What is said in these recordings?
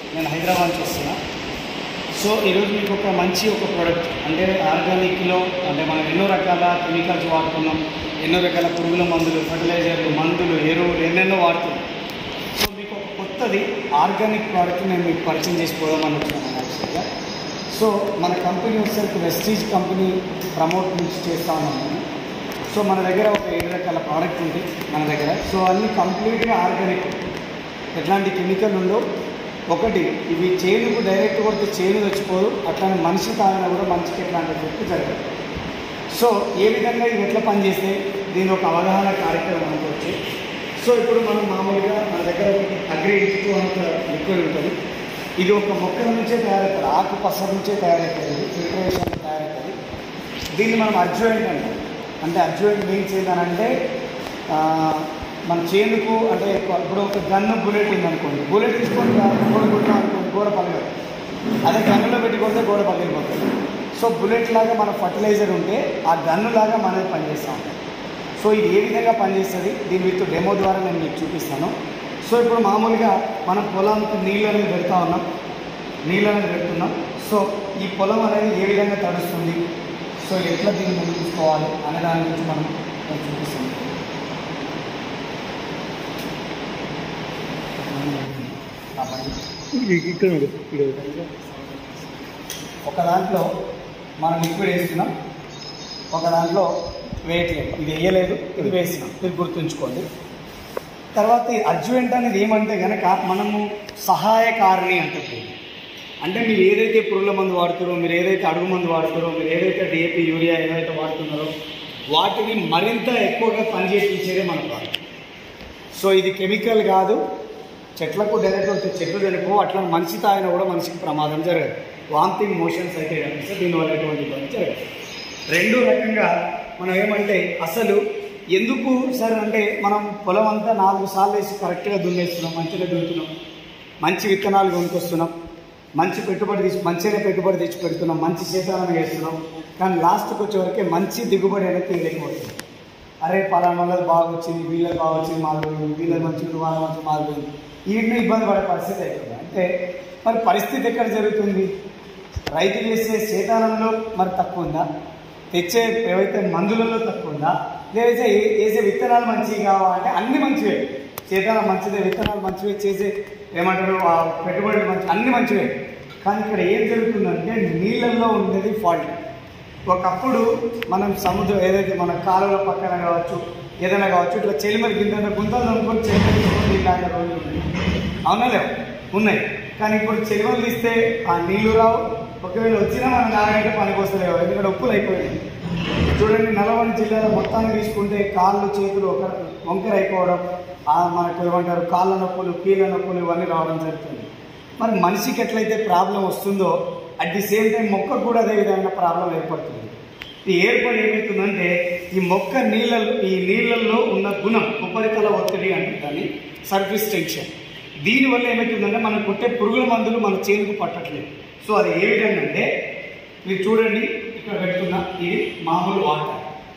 నేను హైదరాబాద్ నుంచి వస్తున్నా సో ఈరోజు మీకు ఒక మంచి ఒక ప్రోడక్ట్ అంటే ఆర్గానిక్లో అంటే మనం ఎన్నో రకాల కెమికల్స్ వాడుతున్నాం ఎన్నో రకాల పురుగుల మందులు ఫర్టిలైజర్లు మందులు ఎరువులు ఎన్నెన్నో వాడుతున్నాం సో మీకు ఒక కొత్తది ఆర్గానిక్ ప్రోడక్ట్ నేను మీకు పరిచయం చేసిపోదాం అనుకుంటున్నాను యాక్చువల్గా సో మన కంపెనీ వచ్చేసరికి వెస్టీజ్ కంపెనీ ప్రమోట్ నుంచి చేస్తా ఉన్నాం మేము సో మన దగ్గర ఒక ఏడు రకాల ప్రోడక్ట్ ఉంది మన దగ్గర సో అన్ని కంప్లీట్గా ఆర్గానిక్ ఎట్లాంటి కెమికల్ ఉండో ఒకటి ఇవి చేనుకు డైరెక్ట్ కొడితే చేను తెచ్చిపోదు అట్లానే మనిషి తాగినా కూడా మనిషికి ఎట్లాంటి ఎఫెక్ట్ జరగదు సో ఏ విధంగా ఇవి ఎట్లా పనిచేస్తే దీని ఒక అవగాహన కార్యక్రమం అనుకోవచ్చు సో ఇప్పుడు మనం మామూలుగా మన దగ్గర ఒకటి అగ్రి టూ అంత లిక్విడ్ ఉంటుంది ఇది ఒక మొక్కల నుంచే తయారవుతుంది ఆకు పసర నుంచే తయారవుతుంది ఫిల్టరేషన్ తయారవుతుంది దీన్ని మనం అర్జువెంట్ అంటాం అంటే అర్జువెంట్ మీన్స్ ఏంటంటే ఆ, మన చేనుకు అంటే ఇప్పుడు ఒక గన్ను బుల్లెట్ ఉందనుకోండి బుల్లెట్ తీసుకొని గోడ కొట్టాం అనుకోండి గోడ పగలదు అదే గన్నులో పెట్టి కొడితే గోడ పగిలిపోతుంది సో బుల్లెట్ లాగా మన ఫర్టిలైజర్ ఉంటే ఆ గన్ను లాగా మనది పనిచేస్తూ ఉంటుంది సో ఇది ఏ విధంగా పనిచేస్తుంది దీని విత్ డెమో ద్వారా నేను మీకు చూపిస్తాను సో ఇప్పుడు మామూలుగా మనం పొలానికి నీళ్ళు అనేది పెడతా ఉన్నాం నీళ్ళు అనేది పెడుతున్నాం సో ఈ పొలం అనేది ఏ విధంగా తడుస్తుంది సో ఎట్లా దీన్ని ముందు తీసుకోవాలి అనే దాని గురించి మనం నేను చూపిస్తాం ఇక్కడ ఒక దాంట్లో మనం లిక్విడ్ వేస్తున్నాం ఒక దాంట్లో వేయట్లేదు ఇది వేయలేదు ఇది వేసినాం ఇది గుర్తుంచుకోండి తర్వాత ఈ అర్జువెంట్ అనేది ఏమంటే కనుక మనము సహాయకారిణి అంటుంది అంటే మీరు ఏదైతే పురుగుల మందు వాడుతారో మీరు ఏదైతే అడుగు మందు వాడుతారో మీరు ఏదైతే డిఏపి యూరియా ఏదైతే వాడుతున్నారో వాటిని మరింత ఎక్కువగా పనిచేయించేదే మన ప్రాణం సో ఇది కెమికల్ కాదు చెట్లకు డైరెక్ట్ వచ్చే చెట్లు చనిపో అట్లా మనిషి తాగినా కూడా మనిషికి ప్రమాదం జరగదు వాంతింగ్ మోషన్స్ అయితే కనిపిస్తే దీనివల్ల ఎటువంటి ఇబ్బంది జరగదు రెండో రకంగా మనం ఏమంటే అసలు ఎందుకు సార్ అంటే మనం పొలం అంతా నాలుగు సార్లు వేసి కరెక్ట్గా దున్నేస్తున్నాం మంచిగా దున్నుతున్నాం మంచి విత్తనాలు కొనుక్కొస్తున్నాం మంచి పెట్టుబడి తీసి మంచిగా పెట్టుబడి తెచ్చి పెడుతున్నాం మంచి శీతాలను వేస్తున్నాం కానీ లాస్ట్కి వచ్చేవరకే మంచి దిగుబడి అనేది తీయలేకపోతుంది అరే పలానా వాళ్ళది బాగా వచ్చింది వీళ్ళది బాగా వచ్చింది మారిపోయింది వీళ్ళది మంచిది వాళ్ళ మంచి మారిపోయింది వీటిని ఇబ్బంది పడే పరిస్థితి అవుతుంది అంటే మరి పరిస్థితి ఎక్కడ జరుగుతుంది రైతు చేసే శీతానంలో మరి తక్కువ ఉందా తెచ్చే ఏవైతే మందులలో తక్కువ ఉందా లేదా ఏ- వేసే విత్తనాలు మంచివి కావాలంటే అన్ని మంచివే శీతానం మంచిదే విత్తనాలు మంచివే చేసే ఏమంటారు ఆ పెట్టుబడులు మంచి అన్ని మంచివే కానీ ఇక్కడ ఏం జరుగుతుందంటే నీళ్ళల్లో ఉండేది ఫాల్ట్ ఒకప్పుడు మనం సముద్రం ఏదైతే మన కాలువల పక్కన కావచ్చు ఏదైనా కావచ్చు ఇట్లా చెలిమరి గింజ గుంతలు అనుకొని చెలిమరి తీసుకొని ఇలాంటి రోజులు ఉన్నాయి అవునా లేవు ఉన్నాయి కానీ ఇప్పుడు చెలిమలు తీస్తే ఆ నీళ్లు రావు ఒకవేళ వచ్చినా మనం తాగడానికి పనికి వస్తలేవు ఎందుకంటే ఉప్పులు అయిపోయింది చూడండి నల్గొండ జిల్లాలో మొత్తాన్ని తీసుకుంటే కాళ్ళు చేతులు ఒక వంకర అయిపోవడం ఆ మనకు ఏమంటారు కాళ్ళ నొప్పులు కీళ్ళ నొప్పులు ఇవన్నీ రావడం జరుగుతుంది మరి మనిషికి ఎట్లయితే ప్రాబ్లం వస్తుందో అట్ ది సేమ్ టైం మొక్కకు కూడా అదే విధమైన ప్రాబ్లం ఏర్పడుతుంది ఈ ఏర్పడి ఏమవుతుందంటే ఈ మొక్క నీళ్ళల్లో ఈ నీళ్ళల్లో ఉన్న గుణం ఉపరితల ఒత్తిడి అంటే దాన్ని సర్ఫీస్ టెన్షన్ దీనివల్ల ఏమవుతుందంటే మనం కొట్టే పురుగుల మందులు మన చేనుకు పట్టట్లేదు సో అది ఏ విధంగా అంటే మీరు చూడండి ఇక్కడ పెట్టుకున్న ఇది మామూలు వాటర్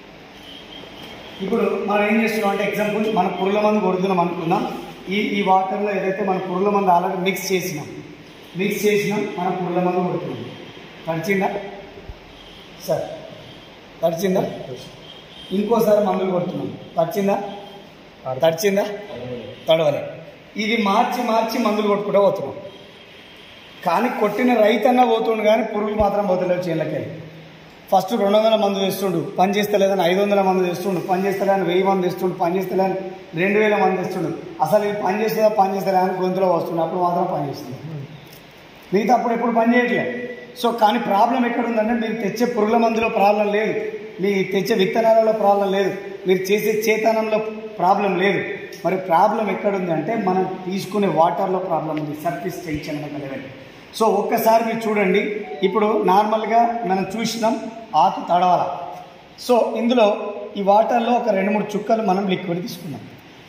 ఇప్పుడు మనం ఏం చేస్తున్నాం అంటే ఎగ్జాంపుల్ మన పురుగుల మందు కొడుతున్నాం అనుకున్నాం ఈ ఈ వాటర్లో ఏదైతే మన పురుగుల మందు ఆల్రెడీ మిక్స్ చేసినాం మిక్స్ చేసినాం మన పురుగుల మందు కొడుతున్నాం తడిచిందా సార్ తడిచిందా ఇంకోసారి మందులు కొడుతున్నాం తడిచిందా తడిచిందా తడవలే ఇది మార్చి మార్చి మందులు కొట్టుకుంటూ పోతున్నాం కానీ కొట్టిన రైతన్నా పోతుండు కానీ పురుగులు మాత్రం పోతలేవు చేనులకెళ్ళి ఫస్ట్ రెండు వందల మందు తెస్తుండు పని చేస్తలేదని ఐదు వందల మంది తెస్తుండు పని చేస్తలేదని వెయ్యి మంది తెస్తుండు పని చేస్తలేదని రెండు వేల మంది తెస్తుండు అసలు ఇది పని చేస్తుందా పని చేస్తలే అని గొంతులో వస్తుండు అప్పుడు మాత్రం పని చేస్తుంది మిగతా అప్పుడు ఎప్పుడు పని చేయట్లేదు సో కానీ ప్రాబ్లం ఎక్కడ ఉందంటే మీరు తెచ్చే పురుగుల మందులో ప్రాబ్లం లేదు మీ తెచ్చే విత్తనాలలో ప్రాబ్లం లేదు మీరు చేసే చేతనంలో ప్రాబ్లం లేదు మరి ప్రాబ్లం ఎక్కడుంది అంటే మనం తీసుకునే వాటర్లో ప్రాబ్లం ఉంది సర్ఫీస్ టెన్షన్ అనే లెవెల్ సో ఒక్కసారి మీరు చూడండి ఇప్పుడు నార్మల్గా మనం చూసినాం ఆకు తడవాల సో ఇందులో ఈ వాటర్లో ఒక రెండు మూడు చుక్కలు మనం లిక్విడ్ తీసుకున్నాం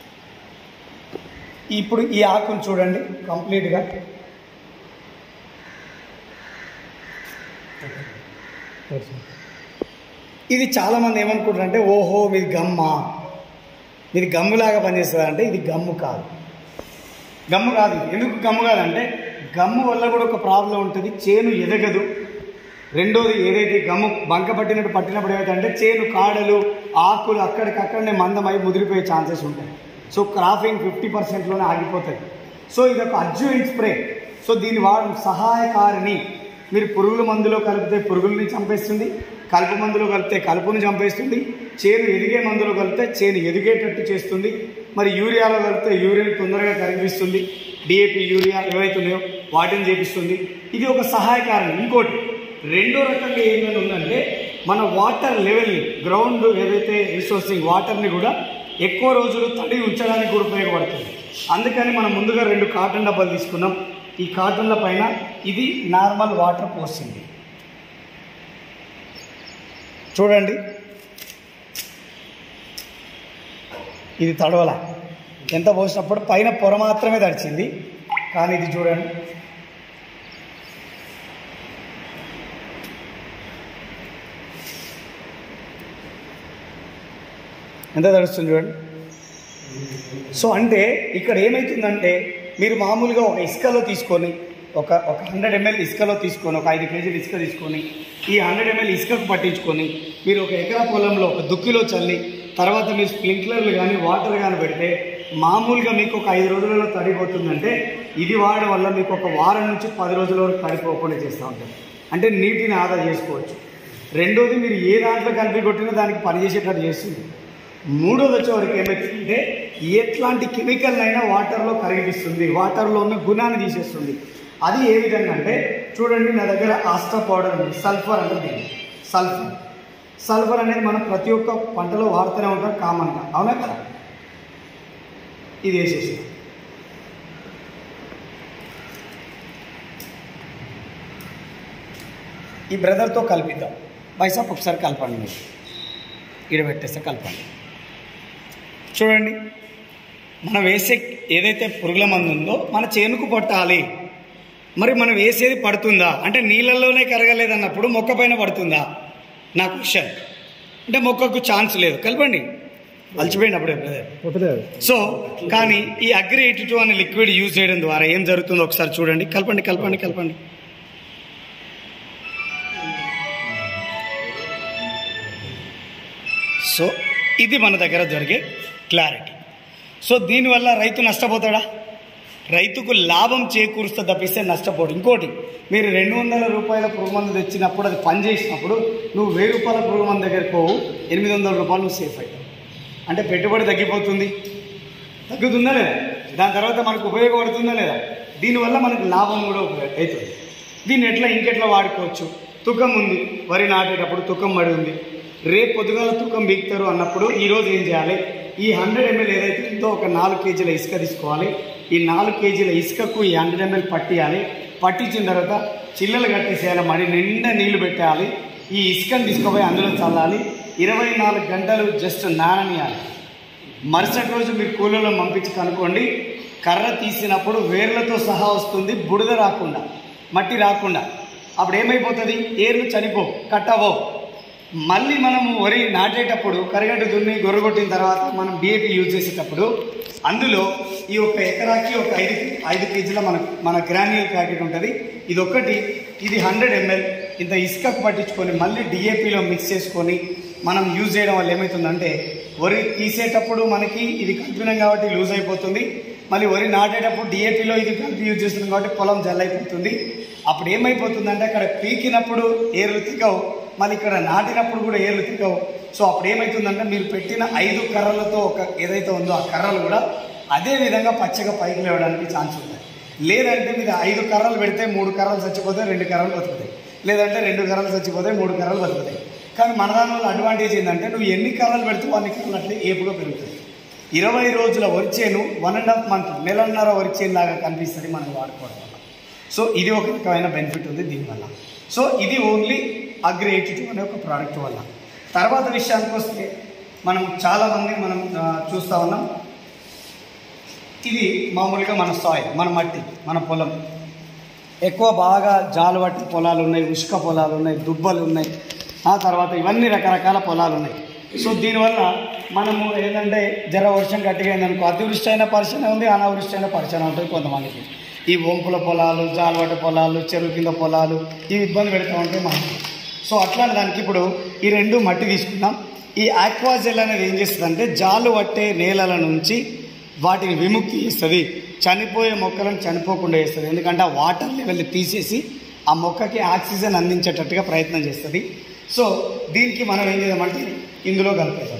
ఇప్పుడు ఈ ఆకును చూడండి కంప్లీట్గా ఇది చాలామంది ఏమనుకుంటారంటే ఓహో మీది గమ్మ మీది గమ్ములాగా పనిచేస్తుంది అంటే ఇది గమ్ము కాదు గమ్ము కాదు ఇది. ఎందుకు గమ్ము కాదంటే గమ్ము వల్ల కూడా ఒక ప్రాబ్లం ఉంటుంది చేను ఎదగదు రెండోది ఏదైతే గమ్ము బంక పట్టినట్టు పట్టినప్పుడు ఏమైతే చేను కాడలు ఆకులు అక్కడికక్కడనే మందమై ముదిరిపోయే ఛాన్సెస్ ఉంటాయి సో క్రాఫింగ్ ఫిఫ్టీ పర్సెంట్లోనే ఆగిపోతుంది సో ఇది ఒక అర్జున్ స్ప్రే సో దీని వాడడం సహాయకారిణి మీరు పురుగుల మందులో కలిపితే పురుగుల్ని చంపేస్తుంది కలుపు మందులో కలిపితే కలుపుని చంపేస్తుంది చేను ఎదిగే మందులో కలిపితే చేను ఎదిగేటట్టు చేస్తుంది మరి యూరియాలో కలిపితే యూరియా తొందరగా కరిగిస్తుంది డిఏపి యూరియా ఏవైతే ఉన్నాయో వాటిని చేపిస్తుంది ఇది ఒక సహాయకారణం ఇంకోటి రెండో రకంగా ఏమైనా ఉందంటే మన వాటర్ లెవెల్ని గ్రౌండ్ ఏదైతే రిసోర్సింగ్ వాటర్ని కూడా ఎక్కువ రోజులు తడి ఉంచడానికి కూడా ఉపయోగపడుతుంది అందుకని మనం ముందుగా రెండు కాటన్ డబ్బాలు తీసుకున్నాం ఈ కాటన్ల పైన ఇది నార్మల్ వాటర్ పోసింది చూడండి ఇది తడవల ఎంత పోసినప్పుడు పైన పొర మాత్రమే తడిచింది కానీ ఇది చూడండి ఎంత తడుస్తుంది చూడండి సో అంటే ఇక్కడ ఏమవుతుందంటే మీరు మామూలుగా ఒక ఇసుకలో తీసుకొని ఒక ఒక హండ్రెడ్ ఎంఎల్ ఇసుకలో తీసుకొని ఒక ఐదు కేజీలు ఇసుక తీసుకొని ఈ హండ్రెడ్ ఎంఎల్ ఇసుకకు పట్టించుకొని మీరు ఒక ఎకరా పొలంలో ఒక దుక్కిలో చల్లి తర్వాత మీరు స్ప్రింక్లర్లు కానీ వాటర్ కానీ పెడితే మామూలుగా మీకు ఒక ఐదు రోజులలో తడిపోతుందంటే ఇది వాడడం వల్ల మీకు ఒక వారం నుంచి పది రోజుల వరకు తడిపోకుండా చేస్తూ ఉంటుంది అంటే నీటిని ఆదా చేసుకోవచ్చు రెండోది మీరు ఏ దాంట్లో కలిపి కొట్టినా దానికి పనిచేసేటట్టు చేస్తుంది మూడోది వచ్చేవరకు ఏమవుతుందంటే ఎట్లాంటి కెమికల్ అయినా వాటర్లో కరిగిస్తుంది వాటర్లో ఉన్న గుణాన్ని తీసేస్తుంది అది ఏ విధంగా అంటే చూడండి నా దగ్గర ఆస్టా పౌడర్ ఉంది సల్ఫర్ అంటే సల్ఫర్ సల్ఫర్ అనేది మనం ప్రతి ఒక్క పంటలో వాడుతూనే ఉంటాం కామన్గా అవునా కదా ఇది వేసేసి ఈ బ్రదర్తో కలిపిద్దాం బైసాప్ ఒకసారి కలపండి మీరు ఈడ పెట్టేస్తే కలపండి చూడండి మనం వేసే ఏదైతే పురుగుల మందు ఉందో మన చేనుకు పట్టాలి మరి మనం వేసేది పడుతుందా అంటే నీళ్ళల్లోనే కరగలేదన్నప్పుడు మొక్క పైన పడుతుందా నా క్వశ్చన్ అంటే మొక్కకు ఛాన్స్ లేదు కలపండి అలసిపోయినప్పుడే బ్రదర్ సో కానీ ఈ అగ్రి ఎయిటీ టూ అనే లిక్విడ్ యూజ్ చేయడం ద్వారా ఏం జరుగుతుందో ఒకసారి చూడండి కలపండి కలపండి కలపండి సో ఇది మన దగ్గర జరిగే క్లారిటీ సో దీనివల్ల రైతు నష్టపోతాడా రైతుకు లాభం చేకూరుస్తే తప్పిస్తే నష్టపోడు ఇంకోటి మీరు రెండు వందల రూపాయల పురుగు మందు తెచ్చినప్పుడు అది పని చేసినప్పుడు నువ్వు వెయ్యి రూపాయల పురుగు మందు దగ్గరికి పోవు ఎనిమిది వందల రూపాయలు నువ్వు సేఫ్ అవుతావు అంటే పెట్టుబడి తగ్గిపోతుంది తగ్గుతుందా లేదా దాని తర్వాత మనకు ఉపయోగపడుతుందా లేదా దీనివల్ల మనకు లాభం కూడా ఉపయోగ అవుతుంది దీన్ని ఎట్లా ఇంకెట్లా వాడుకోవచ్చు తుకం ఉంది వరి నాటేటప్పుడు తుకం మడి ఉంది రేపు పొద్దుగాల తుకం బీక్తారు అన్నప్పుడు ఈరోజు ఏం చేయాలి ఈ హండ్రెడ్ ఎంఎల్ ఏదైతే ఉందో ఒక నాలుగు కేజీల ఇసుక తీసుకోవాలి ఈ నాలుగు కేజీల ఇసుకకు ఈ హండ్రెడ్ ఎంఎల్ పట్టియాలి పట్టించిన తర్వాత చిల్లలు కట్టేసేయాలి మడి నిండా నీళ్లు పెట్టాలి ఈ ఇసుకను తీసుకుపోయి అందులో చల్లాలి ఇరవై నాలుగు గంటలు జస్ట్ నాననియాలి మరుసటి రోజు మీరు కూలీలను పంపించి కనుక్కోండి కర్ర తీసినప్పుడు వేర్లతో సహా వస్తుంది బుడద రాకుండా మట్టి రాకుండా అప్పుడు ఏమైపోతుంది ఏర్లు చనిపో కట్టవో మళ్ళీ మనము వరి నాటేటప్పుడు కరిగడ్డ దున్ని గొర్రగొట్టిన తర్వాత మనం డిఏపి యూజ్ చేసేటప్పుడు అందులో ఈ ఒక ఎకరాకి ఒక ఐదు ఐదు కేజీల మన మన గ్రాన్యుల్ ప్యాకెట్ ఉంటుంది ఇది ఒకటి ఇది హండ్రెడ్ ఎంఎల్ ఇంత ఇసుకకు పట్టించుకొని మళ్ళీ డిఏపిలో మిక్స్ చేసుకొని మనం యూజ్ చేయడం వల్ల ఏమవుతుందంటే వరి తీసేటప్పుడు మనకి ఇది కలిపినాం కాబట్టి లూజ్ అయిపోతుంది మళ్ళీ వరి నాటేటప్పుడు డిఏపిలో ఇది కలిపి యూజ్ చేస్తున్నాం కాబట్టి పొలం జల్లైపోతుంది అప్పుడు ఏమైపోతుందంటే అక్కడ పీకినప్పుడు ఏర్లు తిగవు మళ్ళీ ఇక్కడ నాటినప్పుడు కూడా ఏర్లు తిగవు సో అప్పుడు ఏమవుతుందంటే మీరు పెట్టిన ఐదు కర్రలతో ఒక ఏదైతే ఉందో ఆ కర్రలు కూడా అదే విధంగా పచ్చగా పైకి లేవడానికి ఛాన్స్ ఉంటుంది లేదంటే మీరు ఐదు కర్రలు పెడితే మూడు కర్రలు చచ్చిపోతే రెండు కర్రలు బతుకుతాయి లేదంటే రెండు కర్రలు చచ్చిపోతే మూడు కర్రలు బతుకుతాయి కానీ మన దాని వల్ల అడ్వాంటేజ్ ఏంటంటే నువ్వు ఎన్ని కర్రలు పెడితే అన్ని కర్రలు అట్లే ఏపుగా పెరుగుతుంది ఇరవై రోజుల వరిచేను వన్ అండ్ హాఫ్ మంత్ నెలన్నర వరిచేను లాగా కనిపిస్తుంది మనం వాడుకోవడం వల్ల సో ఇది ఒక రకమైన బెనిఫిట్ ఉంది దీనివల్ల సో ఇది ఓన్లీ అగ్రి ఎయిటీ టూ అనే ఒక ప్రోడక్ట్ వల్ల తర్వాత విషయానికి వస్తే మనం చాలామంది మనం ఆ, చూస్తా ఉన్నాం ఇది మామూలుగా మన సాయిల్ మన మట్టి మన పొలం ఎక్కువ బాగా జాలువట్టి పొలాలు ఉన్నాయి ఉష్క పొలాలు ఉన్నాయి దుబ్బలు ఉన్నాయి ఆ తర్వాత ఇవన్నీ రకరకాల పొలాలు ఉన్నాయి సో దీనివల్ల మనము ఏంటంటే జర వర్షం గట్టిగా అయిందనుకో అతివృష్టి అయిన పరిచయం ఉంది అనావృష్టి అయిన పరిచయం ఉంటుంది కొంతమందికి ఈ వంపుల పొలాలు జాలవట పొలాలు చెరువు కింద పొలాలు ఇవి ఇబ్బంది పెడతా ఉంటే మనకి సో అట్లాంటి దానికి ఇప్పుడు ఈ రెండు మట్టి తీసుకున్నాం ఈ ఆక్వాజెల్ అనేది ఏం చేస్తుందంటే జాలు పట్టే నేలల నుంచి వాటిని విముక్తి చేస్తుంది చనిపోయే మొక్కలను చనిపోకుండా చేస్తుంది ఎందుకంటే ఆ వాటర్ లెవెల్ తీసేసి ఆ మొక్కకి ఆక్సిజన్ అందించేటట్టుగా ప్రయత్నం చేస్తుంది సో దీనికి మనం ఏం చేద్దామంటే ఇందులో కలిపేద్దాం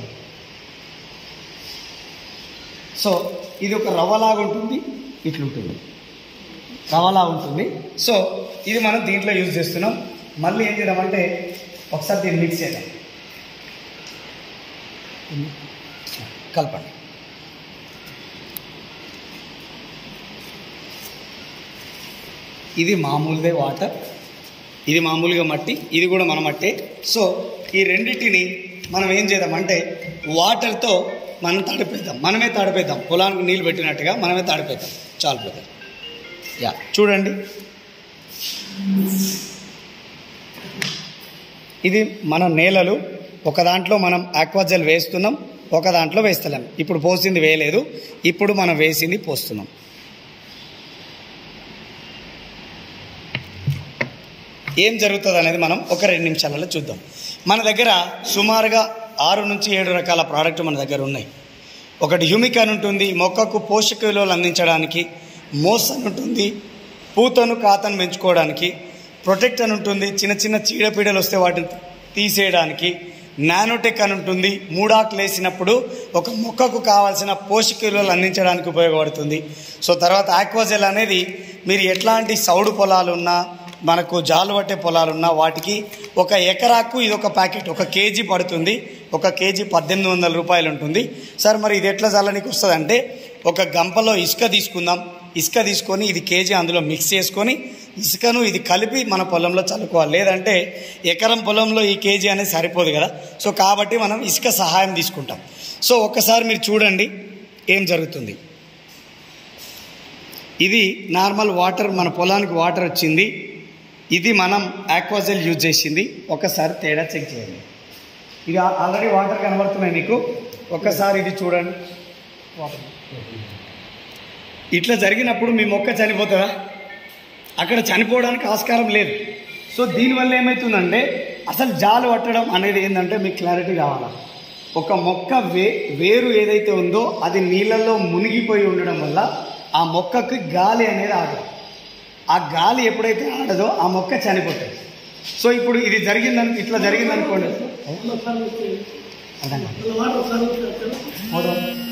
సో ఇది ఒక రవ్వలాగా ఉంటుంది ఇట్లుంటుంది రవ్వలా ఉంటుంది సో ఇది మనం దీంట్లో యూజ్ చేస్తున్నాం మళ్ళీ ఏం చేద్దామంటే ఒకసారి దీన్ని మిక్స్ చేద్దాం కలపండి ఇది మామూలుదే వాటర్ ఇది మామూలుగా మట్టి ఇది కూడా మన మట్టే సో ఈ రెండింటిని మనం ఏం చేద్దామంటే వాటర్తో మనం తడిపేద్దాం మనమే తడిపేద్దాం పొలానికి నీళ్ళు పెట్టినట్టుగా మనమే తడిపేద్దాం చాలు బ్రదర్ యా చూడండి ఇది మన నేలలు ఒక దాంట్లో మనం ఆక్వాజల్ వేస్తున్నాం ఒక దాంట్లో వేస్తలేం ఇప్పుడు పోసింది వేయలేదు ఇప్పుడు మనం వేసింది పోస్తున్నాం ఏం జరుగుతుంది అనేది మనం ఒక రెండు నిమిషాలలో చూద్దాం మన దగ్గర సుమారుగా ఆరు నుంచి ఏడు రకాల ప్రోడక్ట్ మన దగ్గర ఉన్నాయి ఒకటి హ్యూమిక్ అని ఉంటుంది మొక్కకు పోషక విలువలు అందించడానికి మోస్ అని ఉంటుంది పూతను కాతను పెంచుకోవడానికి ప్రొటెక్ట్ అని ఉంటుంది చిన్న చిన్న చీడపీడలు వస్తే వాటిని తీసేయడానికి నానోటెక్ అని ఉంటుంది మూడాకులు వేసినప్పుడు ఒక మొక్కకు కావాల్సిన పోషక విలువలు అందించడానికి ఉపయోగపడుతుంది సో తర్వాత ఆక్వాజెల్ అనేది మీరు ఎట్లాంటి సౌడు పొలాలు ఉన్నా మనకు జాలు పట్టే పొలాలున్నా వాటికి ఒక ఎకరాకు ఇది ఒక ప్యాకెట్ ఒక కేజీ పడుతుంది ఒక కేజీ పద్దెనిమిది వందల రూపాయలు ఉంటుంది సార్ మరి ఇది ఎట్లా చల్లనికి వస్తుంది అంటే ఒక గంపలో ఇసుక తీసుకుందాం ఇసుక తీసుకొని ఇది కేజీ అందులో మిక్స్ చేసుకొని ఇసుకను ఇది కలిపి మన పొలంలో చల్లుకోవాలి లేదంటే ఎకరం పొలంలో ఈ కేజీ అనేది సరిపోదు కదా సో కాబట్టి మనం ఇసుక సహాయం తీసుకుంటాం సో ఒక్కసారి మీరు చూడండి ఏం జరుగుతుంది ఇది నార్మల్ వాటర్ మన పొలానికి వాటర్ వచ్చింది ఇది మనం ఆక్వాజెల్ యూజ్ చేసింది ఒకసారి తేడా చెక్ చేయండి ఇది ఆ- ఆల్రెడీ వాటర్ కనబడుతున్నాయి మీకు ఒక్కసారి ఇది చూడండి వాటర్ ఇట్లా జరిగినప్పుడు మీ మొక్క చనిపోతుందా అక్కడ చనిపోవడానికి ఆస్కారం లేదు సో దీనివల్ల ఏమవుతుందంటే అసలు జాలు పట్టడం అనేది ఏంటంటే మీకు క్లారిటీ కావాలా ఒక మొక్క వే వేరు ఏదైతే ఉందో అది నీళ్ళల్లో మునిగిపోయి ఉండడం వల్ల ఆ మొక్కకి గాలి అనేది ఆగదు ఆ గాలి ఎప్పుడైతే ఆడదో ఆ మొక్క చనిపోతుంది సో ఇప్పుడు ఇది జరిగిందని ఇట్లా జరిగిందనుకోండి అర్థం కాదు. మొదలు.